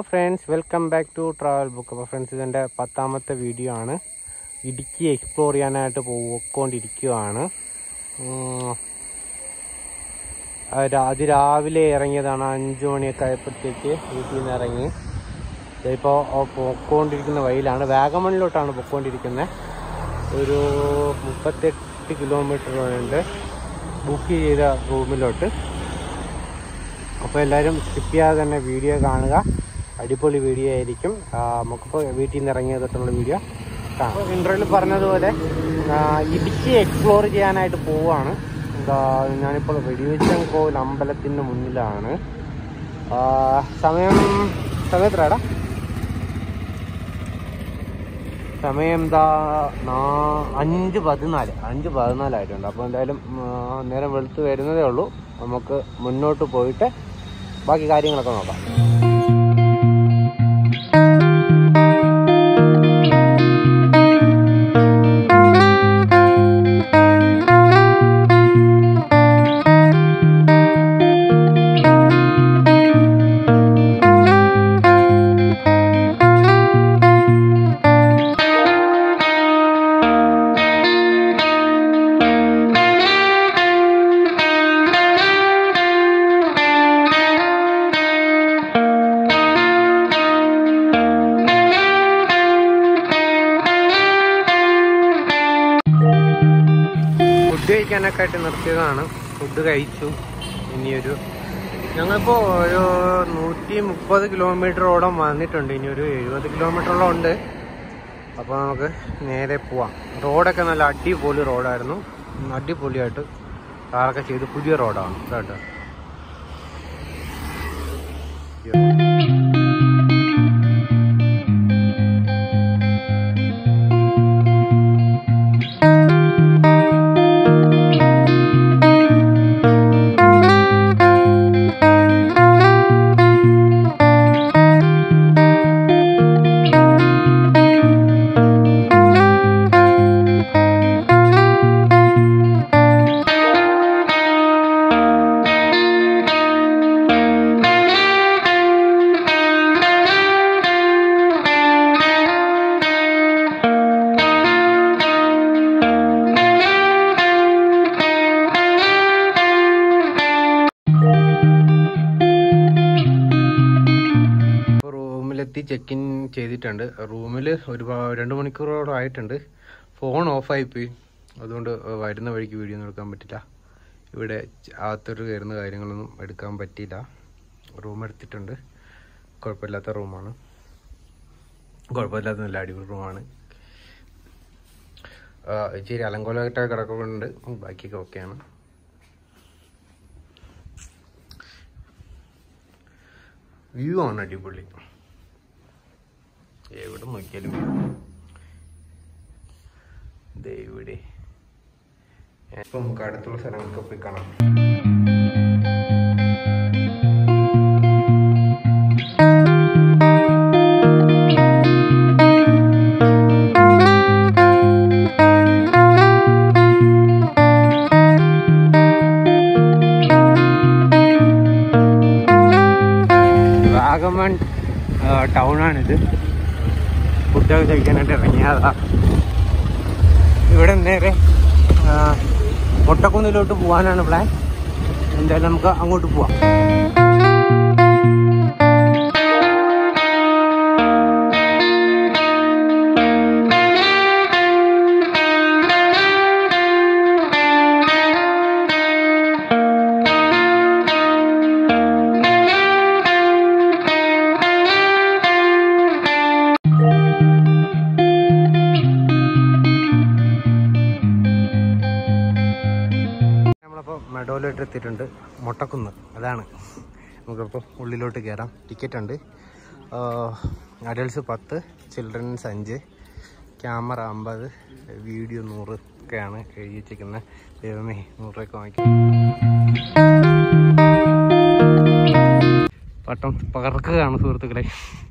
Friends welcome back to travel book അപ്പോൾ friends ഇതെൻ്റെ പത്താമത്തെ വീഡിയോ ആണ് ഇടുക്കി എക്സ്പ്ലോർ ചെയ്യാനായിട്ട് പോയിക്കൊണ്ടിരിക്കുകയാണ് ഉം. ആ രാ- അതിരാവിലെ ഇറങ്ങിയതാണ് അഞ്ച് മണിയൊക്കെ ആയപ്പോഴത്തേക്ക് വീട്ടിൽ നിന്ന് ഇറങ്ങി ഇപ്പോൾ പൊക്കോണ്ടിരിക്കുന്ന വഴിയിലാണ് വാഗമണിലോട്ടാണ് പൊക്കോണ്ടിരിക്കുന്നത് ഒരു മുപ്പത്തെട്ട് കിലോമീറ്റർ ഉണ്ട് ബുക്ക് ചെയ്ത റൂമിലോട്ട് അപ്പോൾ എല്ലാവരും സ്കിപ്പ് ചെയ്യാതെ തന്നെ വീഡിയോ കാണുക അടിപൊളി വീഡിയോ ആയിരിക്കും ആ, നമുക്കിപ്പോൾ വീട്ടിൽ നിന്ന് ഇറങ്ങിയ തൊട്ടുള്ള വീഡിയോ കാണാം ഇൻ്റർവ്യൂവിൽ പറഞ്ഞതുപോലെ ആ, ഇടുക്കി എക്സ്പ്ലോർ ചെയ്യാനായിട്ട് പോവുകയാണ് എന്താ ഞാനിപ്പോൾ വെടിവെച്ചങ്കോൽ അമ്പലത്തിൻ്റെ മുന്നിലാണ് ആ, സമയം സമയം എത്രയാടാ സമയം എന്താ നാ അഞ്ച് പതിനാല് അഞ്ച് പതിനാലായിട്ടുണ്ട് അപ്പോൾ എന്തായാലും ആ, നേരം വെളുത്ത് വരുന്നതേ ഉള്ളൂ നമുക്ക് മുന്നോട്ട് പോയിട്ട് ബാക്കി കാര്യങ്ങളൊക്കെ നോക്കാം ഫുഡ് കഴിക്കാനൊക്കെ ആയിട്ട് നിർത്തിയതാണ് ഫുഡ് കഴിച്ചു ഇനിയൊരു ഞങ്ങളിപ്പോൾ ഒരു നൂറ്റി മുപ്പത് കിലോമീറ്ററോളം വന്നിട്ടുണ്ട് ഇനി ഒരു എഴുപത് കിലോമീറ്ററോളം ഉണ്ട് അപ്പോൾ നമുക്ക് നേരെ പോവാം റോഡൊക്കെ നല്ല അടിപൊളി റോഡായിരുന്നു ഉം, അടിപൊളിയായിട്ട് കാറൊക്കെ ചെയ്ത് പുതിയ റോഡാണ് കേട്ടോ ഇപ്പോൾ റൂമിലെത്തി ചെക്ക് ഇൻ ചെയ്തിട്ടുണ്ട് റൂമിൽ ഒരുപാട് രണ്ട് മണിക്കൂറോളം ആയിട്ടുണ്ട് ഫോൺ ഓഫായി പോയി അതുകൊണ്ട് വരുന്ന വഴിക്ക് വീഡിയോ ഒന്നും എടുക്കാൻ പറ്റില്ല ഇവിടെ ച- അകത്തോട്ട് കയറുന്ന കാര്യങ്ങളൊന്നും എടുക്കാൻ പറ്റിയില്ല റൂം എടുത്തിട്ടുണ്ട് കുഴപ്പമില്ലാത്ത റൂമാണ് കുഴപ്പമില്ലാത്ത നല്ല അടിപൊളി റൂമാണ് ആ, ഇച്ചിരി അലങ്കോലമായിട്ട് കിടക്കുന്നുണ്ട് ബാക്കിയൊക്കെ ഓക്കെയാണ് വ്യൂ ആണ് അടിപൊളി എവിടെ നോക്കിയാലും ദേ ഇവിടെ ഇപ്പൊ നമുക്ക് അടുത്തുള്ള സ്ഥലങ്ങളൊക്കെ പോയി കാണാം വാഗമൺ ടൗണാണിത് ഫുഡൊക്കെ കഴിക്കാനായിട്ട് ഇറങ്ങിയതാ ഇവിടെ നേരെ ആ, മൊട്ടക്കുന്നിലോട്ട് പോകാനാണ് പ്ലാൻ എന്തായാലും നമുക്ക് അങ്ങോട്ട് പോവാം നമ്മളപ്പോൾ മെഡോയിലോട്ട് എത്തിയിട്ടുണ്ട് മൊട്ടക്കുന്ന് അതാണ് നമുക്കിപ്പോൾ ഉള്ളിലോട്ട് കയറാം ടിക്കറ്റ് ഉണ്ട് അഡൽസ് പത്ത് ചിൽഡ്രൻസ് അഞ്ച് ക്യാമറ അമ്പത് വീഡിയോ നൂറ് ഒക്കെയാണ് എഴുതി വെച്ചിരിക്കുന്നത് ദൈവമേ നൂറ് രൂപയ്ക്ക് വാങ്ങിക്കും പട്ടം പകർക്കുകയാണ് സുഹൃത്തുക്കളെ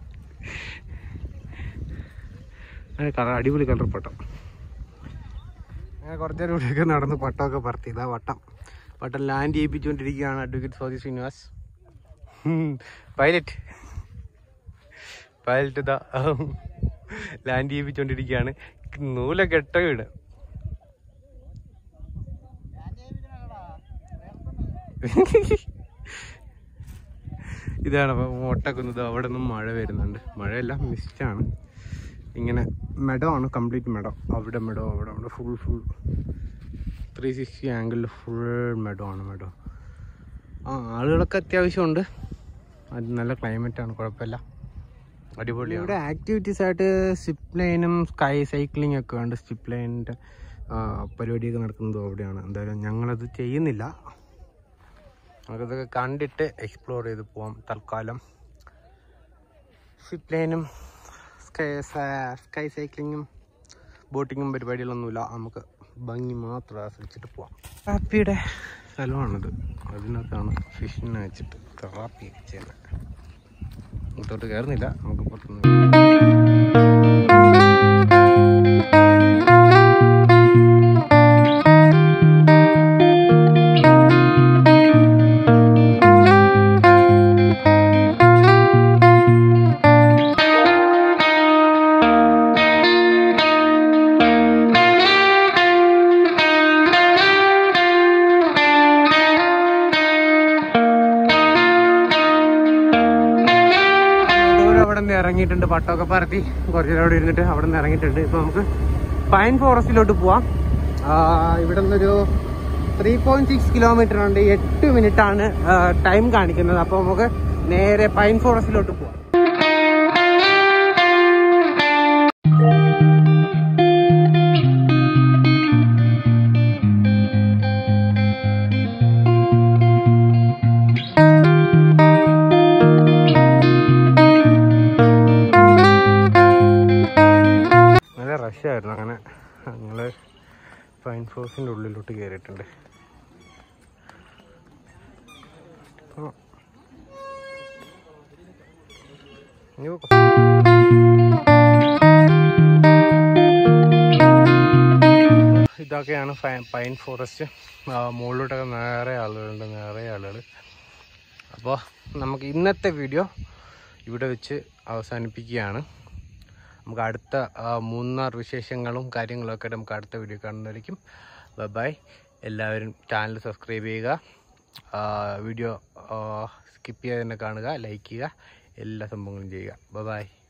കളർ അടിപൊളി കളർ പട്ടം അങ്ങനെ കുറച്ച് നേരം ഇവിടെയൊക്കെ നടന്ന് പട്ടമൊക്കെ പറത്തി ഇതാ വട്ടം വട്ടം ലാൻഡ് ചെയ്യിപ്പിച്ചുകൊണ്ടിരിക്കുകയാണ് advocate Swathi Srinivas pilot pilot ഇതാ ലാൻഡ് ചെയ്യിപ്പിച്ചോണ്ടിരിക്കുകയാണ് നൂലൊക്കെ എട്ട വീട് ഇതാണ് അപ്പൊ ഒട്ടക്കുന്നത് അവിടെ നിന്നും മഴ വരുന്നുണ്ട് മഴയല്ല മിസ്റ്റാണ് ഇങ്ങനെ മെഡമാണ് കംപ്ലീറ്റ് മെഡം അവിടെ മെഡോ അവിടെ അവിടെ ഫുൾ ഫുൾ ത്രീ സിക്സ്റ്റി ആംഗിളിൽ ഫുൾ മെഡോ ആണ് മെഡോ ആ ആളുകളൊക്കെ അത്യാവശ്യമുണ്ട് അത് നല്ല ക്ലൈമറ്റാണ് കുഴപ്പമില്ല അടിപൊളി ഇവിടെ ആക്ടിവിറ്റീസ് ആയിട്ട് സിപ്പ് ലൈനും സ്കൈ സൈക്ലിംഗ് ഒക്കെ ഉണ്ട് സിപ്പ് ലൈനിൻ്റെ പരിപാടിയൊക്കെ നടക്കുന്നത് അവിടെയാണ് എന്തായാലും ഞങ്ങളത് ചെയ്യുന്നില്ല നമുക്കതൊക്കെ കണ്ടിട്ട് എക്സ്പ്ലോർ ചെയ്ത് പോവാം തൽക്കാലം സിപ്പ് ലൈനും സ്കൈ സ്കൈ സൈക്ലിങ്ങും ബോട്ടിങ്ങും പരിപാടികളൊന്നുമില്ല നമുക്ക് ഭംഗി മാത്രം ആസ്വദിച്ചിട്ട് പോവാം തെറാപ്പിയുടെ സ്ഥലമാണിത് അതിനകത്താണ് ഫിഷിനെ വെച്ചിട്ട് തെറാപ്പി ചെയ്യുന്നത് ഇങ്ങോട്ട് കയറുന്നില്ല നമുക്ക് പുറത്തുനിന്ന് അവിടെ നിന്ന് ഇറങ്ങിയിട്ടുണ്ട് പട്ടമൊക്കെ പറത്തി കുറച്ചു നേരം അവിടെ ഇരുന്നിട്ട് അവിടെ നിന്ന് ഇറങ്ങിയിട്ടുണ്ട് ഇപ്പൊ നമുക്ക് പൈൻ ഫോറസ്റ്റിലോട്ട് പോവാം ആ, ഇവിടെ നിന്നൊരു ത്രീ പോയിന്റ് സിക്സ് കിലോമീറ്റർ ഉണ്ട് എട്ട് മിനിറ്റ് ആണ് ടൈം കാണിക്കുന്നത് അപ്പൊ നമുക്ക് നേരെ പൈൻ ഫോറസ്റ്റിലോട്ട് പോവാം നല്ല റഷായിരുന്നു അങ്ങനെ ഞങ്ങള് പൈൻ ഫോറസ്റ്റിന്റെ ഉള്ളിലോട്ട് കയറിയിട്ടുണ്ട് അപ്പൊ ഇനി പോക്കോ. ഇതൊക്കെയാണ് ഫൈ- പൈൻ ഫോറസ്റ്റ് ആ, മുകളിലോട്ടൊക്കെ നേരെ ആളുകളുണ്ട് നേരെ ആളുകൾ അപ്പോൾ നമുക്ക് ഇന്നത്തെ വീഡിയോ ഇവിടെ വെച്ച് അവസാനിപ്പിക്കുകയാണ് നമുക്ക് അടുത്ത ആ, മൂന്നാർ വിശേഷങ്ങളും കാര്യങ്ങളും ഒക്കെ നമുക്ക് അടുത്ത വീഡിയോ കാണുന്നതായിരിക്കും ബൈ എല്ലാവരും ചാനൽ സബ്സ്ക്രൈബ് ചെയ്യുക ആ, വീഡിയോ സ്കിപ്പ് ചെയ്യാതെ തന്നെ കാണുക ലൈക്ക് ചെയ്യുക എല്ലാ സംഭവങ്ങളും ചെയ്യുക ബൈ